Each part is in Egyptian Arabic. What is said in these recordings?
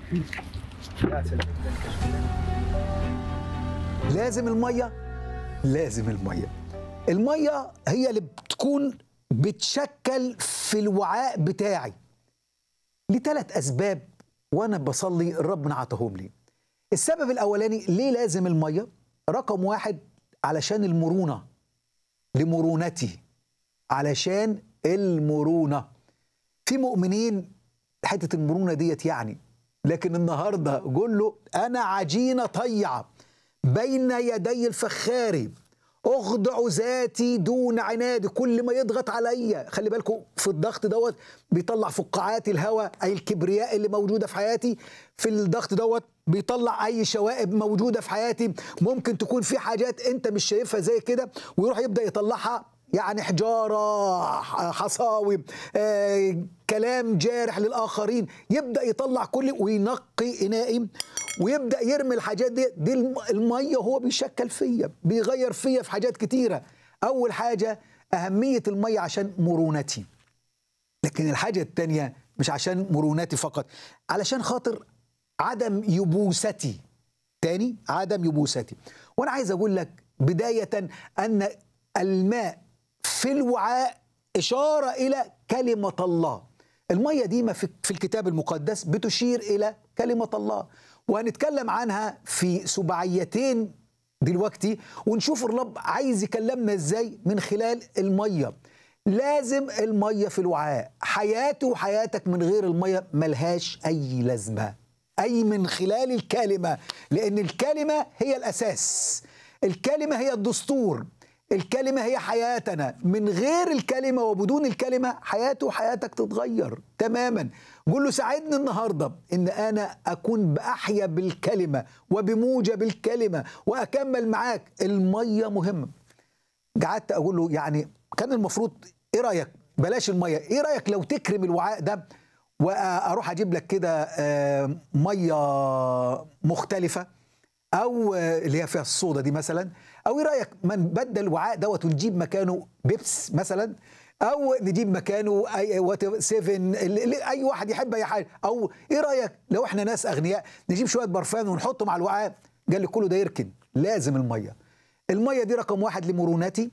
لازم الميه لازم الميه الميه هي اللي بتكون بتشكل في الوعاء بتاعي لثلاث اسباب وانا بصلي ربنا عطاهم لي السبب الاولاني ليه لازم الميه رقم واحد علشان المرونه لمرونتي علشان المرونه في مؤمنين حته المرونه ديت يعني لكن النهارده قول له انا عجينه طيعه بين يدي الفخاري اخضع ذاتي دون عناد كل ما يضغط عليا خلي بالكم في الضغط دوت بيطلع فقاعات الهواء اي الكبرياء اللي موجوده في حياتي في الضغط دوت بيطلع اي شوائب موجوده في حياتي ممكن تكون في حاجات انت مش شايفها زي كده ويروح يبدا يطلعها يعني حجاره حصاوي آه، كلام جارح للاخرين يبدا يطلع كل وينقي انائي ويبدا يرمي الحاجات دي دي الم- الميه هو بيشكل فيا بيغير فيا في حاجات كتيره اول حاجه اهميه الميه عشان مرونتي لكن الحاجه الثانيه مش عشان مرونتي فقط علشان خاطر عدم يبوستي تاني عدم يبوستي وانا عايز اقول لك بدايه ان الماء في الوعاء اشاره الى كلمه الله الميه دي ما في في الكتاب المقدس بتشير الى كلمه الله وهنتكلم عنها في سبعيتين دلوقتي ونشوف الرب عايز يكلمنا ازاي من خلال الميه لازم الميه في الوعاء حياتي وحياتك من غير الميه ملهاش اي لازمه اي من خلال الكلمه لان الكلمه هي الاساس الكلمه هي الدستور الكلمه هي حياتنا من غير الكلمه وبدون الكلمه حياتي وحياتك تتغير تماما قول له ساعدني النهارده ان انا اكون باحيا بالكلمه وبموجب الكلمه واكمل معاك الميه مهمه قعدت اقول له يعني كان المفروض ايه رايك بلاش الميه ايه رايك لو تكرم الوعاء ده واروح اجيب لك كده آه، ميه مختلفه او آه، اللي هي فيها الصودا دي مثلا او ايه رايك ما نبدل الوعاء دوت ونجيب مكانه بيبس مثلا او نجيب مكانه اي وات سيفن ال- ال- اي واحد يحب اي حاجه او ايه رايك لو احنا ناس اغنياء نجيب شويه برفان ونحطهم على الوعاء قال لي كله ده يركن لازم الميه الميه دي رقم واحد لمرونتي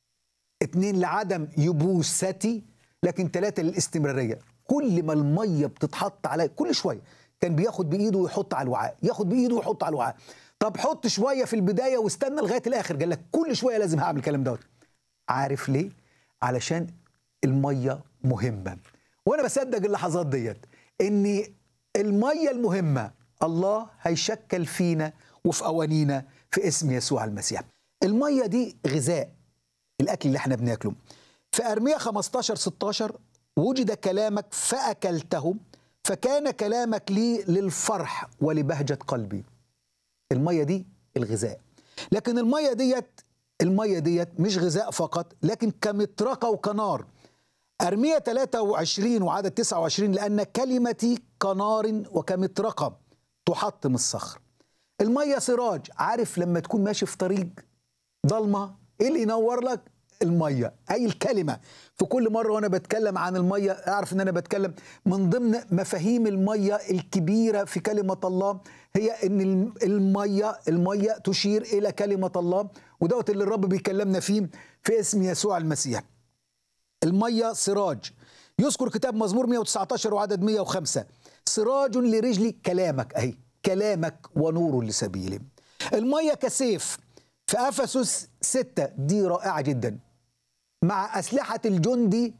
اتنين لعدم يبوستي لكن ثلاثة للاستمرارية كل ما المية بتتحط على كل شوية كان بياخد بإيده ويحط على الوعاء ياخد بإيده ويحط على الوعاء طب حط شوية في البداية واستنى لغاية الآخر قال لك كل شوية لازم هعمل الكلام دوت عارف ليه؟ علشان المية مهمة وأنا بصدق اللحظات ديت إن المية المهمة الله هيشكل فينا وفي أوانينا في اسم يسوع المسيح المية دي غذاء الاكل اللي احنا بناكله في ارميا 15 16 وجد كلامك فاكلته فكان كلامك لي للفرح ولبهجه قلبي الميه دي الغذاء لكن الميه ديت الميه ديت مش غذاء فقط لكن كمطرقه وكنار ارميا 23 وعدد 29 لان كلمتي كنار وكمطرقه تحطم الصخر الميه سراج عارف لما تكون ماشي في طريق ضلمه ايه اللي ينور لك الميه اي الكلمه في كل مره وانا بتكلم عن الميه اعرف ان انا بتكلم من ضمن مفاهيم الميه الكبيره في كلمه الله هي ان الم- الميه الميه تشير الى كلمه الله ودوت اللي الرب بيكلمنا فيه في اسم يسوع المسيح الميه سراج يذكر كتاب مزمور 119 وعدد 105 سراج لرجلي كلامك اهي كلامك ونور لسبيلي الميه كسيف في افسس 6 دي رائعه جدا مع اسلحه الجندي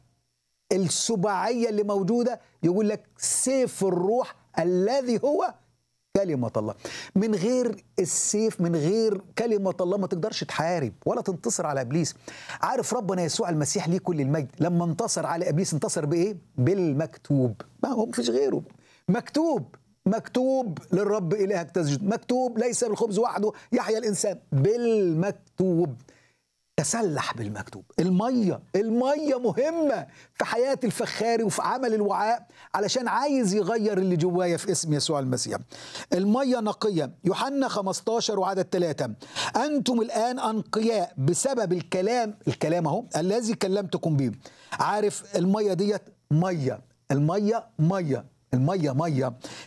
السباعيه اللي موجوده يقول لك سيف الروح الذي هو كلمة الله من غير السيف من غير كلمة الله ما تقدرش تحارب ولا تنتصر على إبليس عارف ربنا يسوع المسيح ليه كل المجد لما انتصر على إبليس انتصر بإيه؟ بالمكتوب ما هو مفيش غيره مكتوب مكتوب للرب إلهك تسجد مكتوب ليس بالخبز وحده يحيا الإنسان بالمكتوب تسلح بالمكتوب المية المية مهمة في حياة الفخاري وفي عمل الوعاء علشان عايز يغير اللي جوايا في اسم يسوع المسيح المية نقية يوحنا 15 وعدد 3 أنتم الآن أنقياء بسبب الكلام الكلام أهو الذي كلمتكم به عارف المية ديت مية المية مية المية مية